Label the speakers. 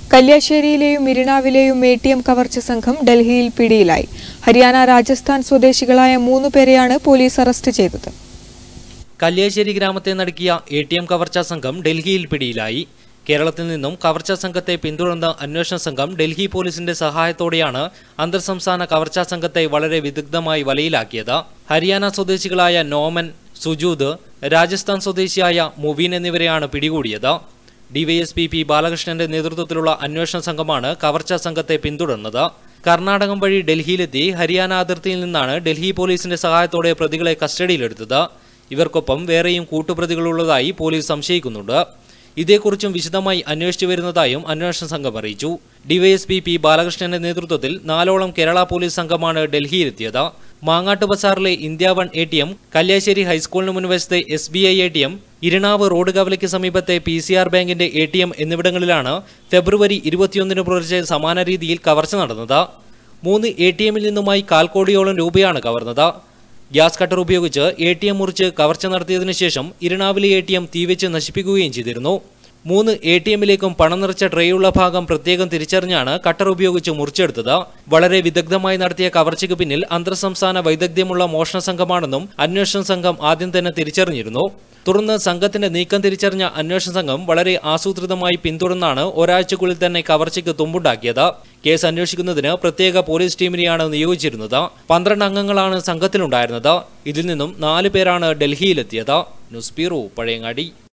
Speaker 1: കല്യാശ്ശേരിയിലെയും മിരിണാവിലെയും A T M കവർച്ച സംഘം ഡൽഹിയിൽ പിടിയിലായി ഹരിയാന രാജസ്ഥാൻ സ്വദേശികളായ മൂന്ന് പേരെയാണ് പോലീസ് അറസ്റ്റ് ചെയ്തത്
Speaker 2: കല്യാശ്ശേരി ഗ്രാമത്തെ നടുക്കിയ എ ടി എം കവർച്ചാ സംഘം ഡൽഹിയിൽ പിടിയിലായി കേരളത്തിൽ നിന്നും കവർച്ചാ സംഘത്തെ പിന്തുടർന്ന അന്വേഷണ സംഘം ഡൽഹി പോലീസിന്റെ സഹായത്തോടെയാണ് അന്തർ സംസ്ഥാന കവർച്ചാ സംഘത്തെ വളരെ വിദഗ്ധമായി വലയിലാക്കിയത് ഹരിയാന സ്വദേശികളായ നോമൻ സുജൂദ് രാജസ്ഥാൻ സ്വദേശിയായ മുബീൻ എന്നിവരെയാണ് പിടികൂടിയത് ഡിവൈഎസ്പി പി ബാലകൃഷ്ണന്റെ നേതൃത്വത്തിലുള്ള അന്വേഷണ സംഘമാണ് കവർച്ചാ സംഘത്തെ പിന്തുടർന്നത് കർണാടകം വഴി ഡൽഹിയിലെത്തി ഹരിയാന അതിർത്തിയിൽ നിന്നാണ് ഡൽഹി പോലീസിന്റെ സഹായത്തോടെ പ്രതികളെ കസ്റ്റഡിയിലെടുത്തത് ഇവർക്കൊപ്പം വേറെയും കൂട്ടുപ്രതികളുള്ളതായി പോലീസ് സംശയിക്കുന്നുണ്ട് ഇതേക്കുറിച്ചും വിശദമായി അന്വേഷിച്ചു വരുന്നതായും അന്വേഷണ സംഘം അറിയിച്ചു ഡിവൈഎസ്പി പി ബാലകൃഷ്ണന്റെ നേതൃത്വത്തിൽ നാലോളം കേരള പോലീസ് സംഘമാണ് ഡൽഹിയിലെത്തിയത് മാങ്ങാട്ട് ബസാറിലെ India one A T M Kalliasseri ഹൈസ്കൂളിന് മുൻവശത്തെ S B I A T M Irinave road കവലയ്ക്ക് സമീപത്തെ പി സി ആർ ബാങ്കിന്റെ എ ടി എം എന്നിവിടങ്ങളിലാണ് ഫെബ്രുവരി ഇരുപത്തിയൊന്നിന് പുലർച്ചെ സമാന രീതിയിൽ കവർച്ച നടന്നത് മൂന്ന് എ ടി എമ്മിൽ നിന്നുമായി കാൽ കോടിയോളം രൂപയാണ് കവർന്നത് ഗ്യാസ് കട്ടർ ഉപയോഗിച്ച് എ ടി എം മുറിച്ച് കവർച്ച നടത്തിയതിനു ശേഷം ഇരിണാവിലെ എ ടി എം തീവെച്ച് നശിപ്പിക്കുകയും ചെയ്തിരുന്നു മൂന്ന് എ ടി എമ്മിലേക്കും പണം നിറച്ച ട്രേയുള്ള ഭാഗം പ്രത്യേകം തിരിച്ചറിഞ്ഞാണ് കട്ടർ ഉപയോഗിച്ച് മുറിച്ചെടുത്തത് വളരെ വിദഗ്ധമായി നടത്തിയ കവർച്ചയ്ക്ക് പിന്നിൽ അന്തർ സംസ്ഥാന വൈദഗ്ധ്യമുള്ള മോഷണ സംഘമാണെന്നും അന്വേഷണ സംഘം ആദ്യം തന്നെ തിരിച്ചറിഞ്ഞിരുന്നു തുടർന്ന് സംഘത്തിന്റെ നീക്കം തിരിച്ചറിഞ്ഞ അന്വേഷണ സംഘം വളരെ ആസൂത്രിതമായി പിന്തുടർന്നാണ് ഒരാഴ്ചക്കുള്ളിൽ തന്നെ കവർച്ചയ്ക്ക് തുമ്പുണ്ടാക്കിയത് കേസ് അന്വേഷിക്കുന്നതിന് പ്രത്യേക പോലീസ് ടീമിനെയാണ് നിയോഗിച്ചിരുന്നത് പന്ത്രണ്ട് അംഗങ്ങളാണ് സംഘത്തിലുണ്ടായിരുന്നത് ഇതിൽ നിന്നും നാല് പേരാണ് ഡൽഹിയിലെത്തിയത് ന്യൂസ് ബ്യൂറോ പഴയങ്ങാടി